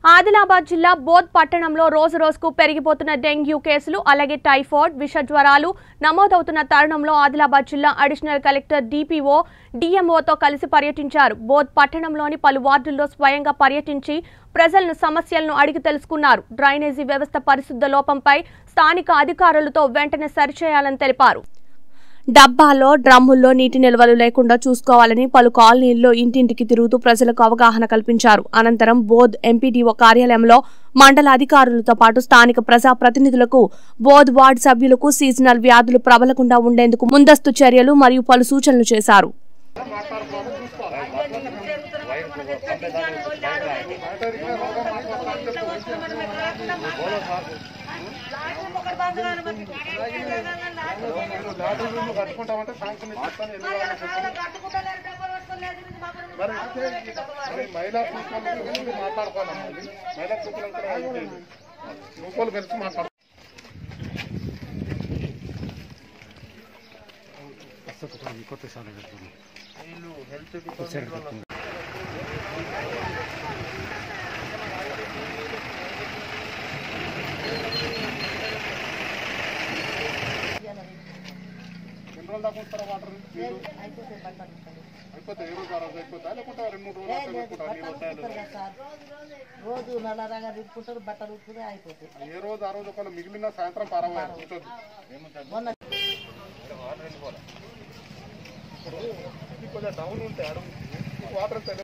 ఆదిలాబాద్ జిల్లా బోధ్ పట్టణంలో రోజు రోజుకు పెరిగిపోతున్న డెంగ్యూ కేసులు అలాగే టైఫాయిడ్ విష జ్వరాలు నమోదవుతున్న తరుణంలో ఆదిలాబాద్ జిల్లా అడిషనల్ కలెక్టర్ డిపిఓ డిఎంఓతో కలిసి పర్యటించారు బోధ్ పట్టణంలోని పలు వార్డుల్లో స్వయంగా పర్యటించి ప్రజలను సమస్యలను అడిగి తెలుసుకున్నారు డ్రైనేజీ వ్యవస్థ పరిశుద్ధ లోపంపై స్థానిక అధికారులతో వెంటనే సరిచేయాలని తెలిపారు డబ్బాల్లో డ్రమ్ముల్లో నీటి నిల్వలు లేకుండా చూసుకోవాలని పలు కాలనీల్లో ఇంటింటికి తిరుగుతూ ప్రజలకు అవగాహన కల్పించారు అనంతరం బోధ్ ఎంపీడీఓ కార్యాలయంలో మండల అధికారులతో పాటు స్థానిక ప్రజా ప్రతినిధులకు బోధ్ వార్డు సభ్యులకు సీజనల్ వ్యాధులు ప్రబలకుండా ఉండేందుకు ముందస్తు చర్యలు మరియు పలు సూచనలు చేశారు లాటరీలు కట్టుకుంటామంటే శాంక్షన్ ఇస్తాను ఎన్ని రోజులు మరి అంటే మరి మహిళా సూచనల గురించి మాట్లాడుకోవాలమ్మా ఇది. మహిళా సూచనలు రూపాయలు కలిసి మాట్లాడు ఎన్ని రోజులు దాకా ఉంచుతారా వాటర్ నీళ్ళు? అయిపోతే ఏ రోజు ఆ రోజు అయిపోతా లేకుంటే రెండు మూడు రోజులు అట్లా పెట్టుకుంటారా నీళ్ళు వస్తాయా లేదా? రోజు నల్లరంగా తిప్పుకుంటారు బట్టలు ఉట్టుకునే అయిపోతాయి ఏ రోజు ఆ రోజు ఒకవేళ మిగిలిన సాయంత్రం పరవాలి కూర్చోద్దు మొన్న ఇది కొంచెం డౌన్ ఉంటే అడుగు వాటర్